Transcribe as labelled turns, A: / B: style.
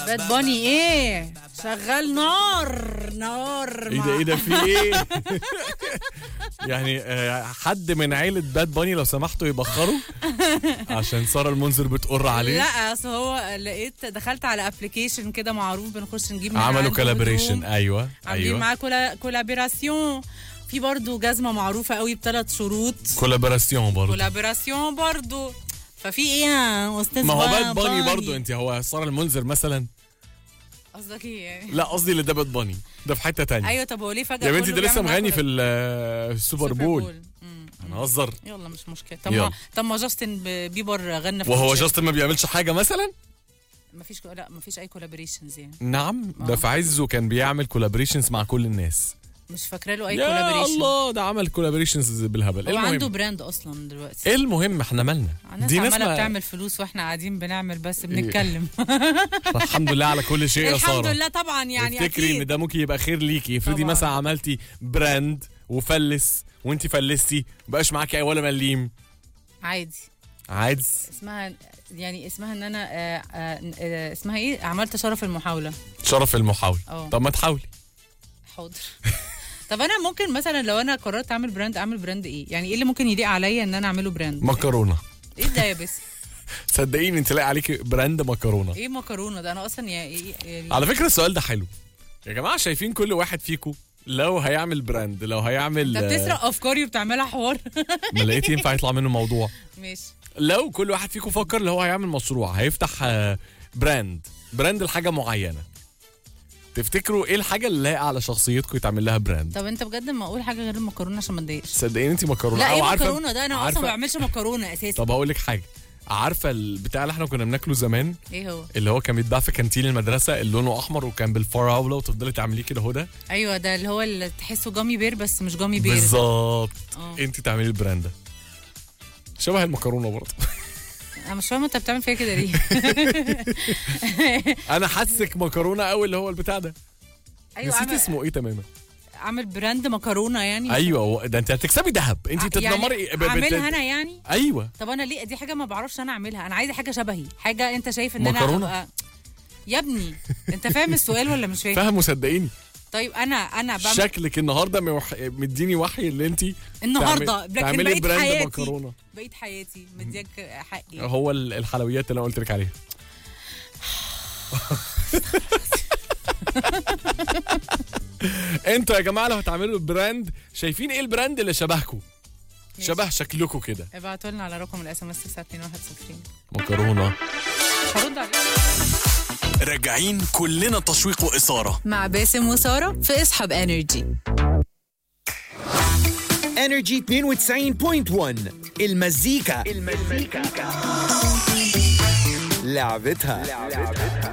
A: باد باني ايه شغال نار نار
B: ايه ده ايه ده في ايه يعني آه، حد من عيلة باد باني لو سمحتوا يبخروا عشان سارة المنذر بتقر عليه
A: لا اصل هو لقيت دخلت على ابلكيشن كده معروف بنخش نجيب من
B: عملوا
A: عنده
B: كولابوريشن
A: هدوم.
B: ايوه
A: عاملين
B: ايوه
A: معاه كولا كولابوراسيون في برضه جزمه معروفه قوي بثلاث شروط
B: كولابوراسيون برضه
A: كولابوراسيون برضه ففي ايه يا استاذ
B: ما هو
A: با-
B: باد باني برضه انت هو سارة المنذر مثلا
A: قصدك ايه يعني
B: لا قصدي اللي ده باد باني ده في حته تانية
A: ايوه طب هو ليه فجاه
B: يا بنتي
A: كله
B: ده لسه
A: بيعمل معاه
B: مغني في
A: كولاب-
B: ال- السوبر بول
A: مم.
B: انا هزر
A: يلا مش مشكله طب
B: يلا.
A: ما طب ما جاستن ب- بيبر غنى في
B: وهو
A: كوتشيلا.
B: جاستن ما بيعملش حاجه مثلا
A: ما فيش لا ما فيش اي كولابوريشنز يعني
B: نعم ده
A: آه.
B: في عزه كان بيعمل كولابوريشنز مع كل الناس
A: مش فاكره له اي
B: يا
A: كولابوريشن
B: الله ده عمل كولابوريشنز بالهبل
A: هو عنده
B: المهم
A: براند اصلا دلوقتي
B: المهم احنا مالنا
A: الناس
B: دي ناس
A: عماله
B: ما-
A: بتعمل فلوس واحنا قاعدين بنعمل بس بنتكلم
B: الحمد لله على كل شيء يا
A: الحمد
B: ساره
A: لله طبعا يعني
B: افتكري ان
A: اكيد
B: ده ممكن يبقى خير ليكي افرضي
A: طبعاً.
B: مثلا عملتي براند وفلس وانت فلستي مبقاش معاكي اي ولا مليم
A: عادي
B: عادي
A: اسمها يعني اسمها ان انا آه آه آه اسمها ايه عملت شرف المحاوله
B: شرف المحاولة
A: اه.
B: طب ما تحاولي
A: حاضر طب انا ممكن مثلا لو انا قررت اعمل براند اعمل براند ايه يعني ايه اللي ممكن يليق عليا ان انا اعمله براند
B: مكرونه
A: ايه ده يا بس
B: صدقيني انت لاقي عليكي براند مكرونه
A: ايه مكرونه ده انا اصلا يعني إيه- يعني
B: على فكره السؤال ده حلو يا جماعه شايفين كل واحد فيكم لو هيعمل براند لو هيعمل
A: انت بتسرق افكاري وبتعملها حوار
B: ما لقيت ينفع يطلع منه موضوع
A: ماشي
B: لو كل واحد فيكم فكر اللي هو هيعمل مشروع هيفتح آه، براند براند لحاجه معينه تفتكروا ايه الحاجه اللي لايقه على شخصيتكم يتعمل لها براند
A: طب انت بجد ما اقول حاجه غير المكرونه عشان ما اتضايقش
B: صدقيني انت مكرونه
A: لا
B: أو
A: ايه
B: عارفة-
A: مكرونه ده انا اصلا
B: عارفة-
A: ما بعملش مكرونه اساسا
B: طب هقول لك حاجه عارفه البتاع اللي احنا كنا بناكله زمان
A: ايه هو
B: اللي هو كان بيتباع في كانتين المدرسه اللي لونه احمر وكان بالفراوله وتفضلي تعمليه كده هو ده
A: ايوه ده اللي هو اللي تحسه جامي بير بس مش جامي بير
B: بالظبط
A: اه.
B: انت تعملي البراند ده شبه المكرونه برضه
A: انا مش فاهمه انت بتعمل فيا كده ليه
B: انا حاسك مكرونه قوي اللي هو البتاع ده
A: ايوه
B: نسيت
A: عامل
B: اسمه ايه تماما
A: عامل براند مكرونه يعني
B: ايوه هو- ده انت هتكسبي ذهب انت
A: ع-
B: تتنمري
A: يعني
B: ب- بت-
A: اعملها انا يعني
B: ايوه
A: طب انا ليه دي حاجه ما بعرفش انا اعملها انا عايزه حاجه شبهي حاجه انت شايف ان انا
B: مكرونة؟
A: أبقى... يا ابني انت فاهم السؤال ولا مش فاهم
B: فاهم وصدقيني
A: طيب انا انا بعمل
B: شكلك النهارده موح... مديني وحي اللي انت
A: النهارده
B: تعمل-
A: لكن
B: تعملي
A: بقيت
B: براند
A: حياتي
B: مكرونه
A: بقيت حياتي مديك حقي
B: هو ال- الحلويات اللي انا قلت لك عليها انتوا يا جماعه لو هتعملوا براند شايفين ايه البراند اللي شبهكم
A: ماشي.
B: شبه شكلكم كده
A: ابعتوا لنا على رقم الاس ام اس 921
B: مكرونه
A: مش هرد عليك
C: راجعين كلنا تشويق وإثارة
A: مع باسم وساره في اصحاب انرجي
D: انرجي 92.1 المزيكا المزيكا لعبتها